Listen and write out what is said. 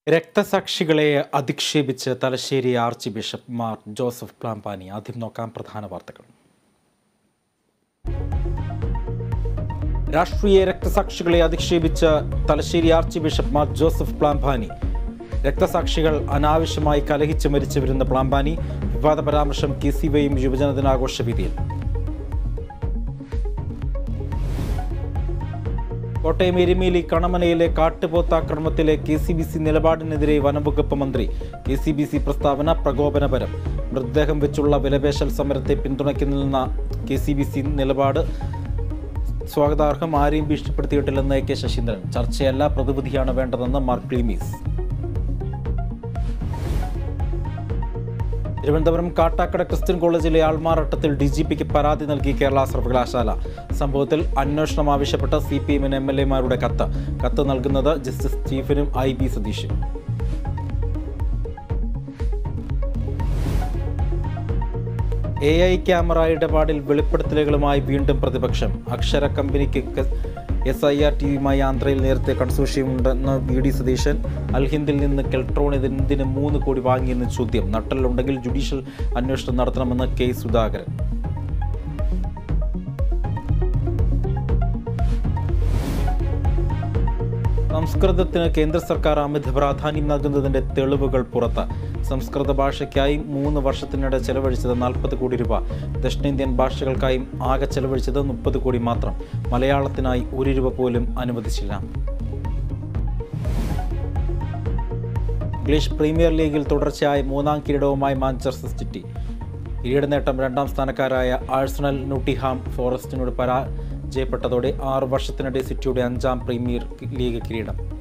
രക്തസാക്ഷികളെ അധിക്ഷേപിച്ച് Thalassery archbishop Mar Joseph Pamplany ആദ്യം നോക്കാം പ്രധാന വാർത്തകൾ രാഷ്ട്രീയ രക്തസാക്ഷികളെ അധിക്ഷേപിച്ച് Thalassery archbishop Mar Joseph Pamplany രക്തസാക്ഷികൾ അനാവശ്യമായി കലഹിച്ച് മരിച്ചവരുന്ന പ്ലാമ്പാനി വിവാദ പരാമർശം കെ സി വൈയും യുവജന ദിനാഘോഷ വേദിയിൽ കോട്ടയം എരുമേലി കണമനയിലെ കാട്ടുപോത്താക്രമണത്തിലെ കെ സി ബി സി നിലപാടിനെതിരെ വനംവകുപ്പ് മന്ത്രി കെ സി ബി സി പ്രസ്താവന പ്രകോപനപരം മൃതദേഹം വെച്ചുള്ള വിലപേശൽ സമരത്തെ പിന്തുണയ്ക്കുന്ന കെ സി ബി സി നിലപാട് സ്വാഗതാർഹം ആരെയും ഭീഷണിപ്പെടുത്തിയിട്ടില്ലെന്ന് എ കെ ശശീന്ദ്രൻ ചർച്ചയല്ല പ്രതിവിധിയാണ് വേണ്ടതെന്ന് മാർക്ക് ക്ലീമീസ് തിരുവനന്തപുരം കാട്ടാക്കട ക്രിസ്ത്യൻ കോളേജിലെ ആൾമാറാട്ടത്തിൽ ഡി ജി പിക്ക് പരാതി നൽകി കേരള സർവകലാശാല സംഭവത്തിൽ അന്വേഷണം ആവശ്യപ്പെട്ട സി പി എമ്മിന് എം എൽ എമാരുടെ കത്ത് കത്ത് നൽകുന്നത് ജസ്റ്റിസ് സ്റ്റീഫനും ഐ ബി സതീഷും എ ഐ ക്യാമറ ഇടപാടിൽ വെളിപ്പെടുത്തലുകളുമായി വീണ്ടും പ്രതിപക്ഷം അക്ഷര കമ്പനിക്ക് എസ് ഐ ആർ ടിയുമായി ആന്ധ്രയിൽ നേരത്തെ കൺസോഷ്യം ഉണ്ടെന്ന് വി ഡി സതീശൻ അൽഹിന്ദിൽ നിന്ന് കെൽട്രോൺ ഇതിന് മൂന്ന് കോടി വാങ്ങിയെന്ന് ചോദ്യം നട്ടലുണ്ടെങ്കിൽ ജുഡീഷ്യൽ അന്വേഷണം നടത്തണമെന്ന് കെ സുധാകരൻ സംസ്കൃതത്തിന് കേന്ദ്ര സർക്കാർ അമിത പ്രാധാന്യം നൽകുന്നതിന്റെ തെളിവുകൾ പുറത്ത് സംസ്കൃത ഭാഷയ്ക്കായി മൂന്ന് വർഷത്തിനിടെ ചെലവഴിച്ചത് നാൽപ്പത് കോടി രൂപ ദക്ഷിണേന്ത്യൻ ഭാഷകൾക്കായും ആകെ ചെലവഴിച്ചത് മുപ്പത് കോടി മാത്രം മലയാളത്തിനായി ഒരു രൂപ പോലും അനുവദിച്ചില്ല ഇംഗ്ലീഷ് പ്രീമിയർ ലീഗിൽ തുടർച്ചയായ മൂന്നാം കിരീടവുമായി മാഞ്ചസ്റ്റർ സിറ്റി കിരീട നേട്ടം രണ്ടാം സ്ഥാനക്കാരായ ആഴ്സണൽ നുട്ടിഹാം ഫോറസ്റ്റിനോട് പരാജയപ്പെട്ടതോടെ ആറ് വർഷത്തിനിടെ സിറ്റിയുടെ അഞ്ചാം പ്രീമിയർ ലീഗ് കിരീടം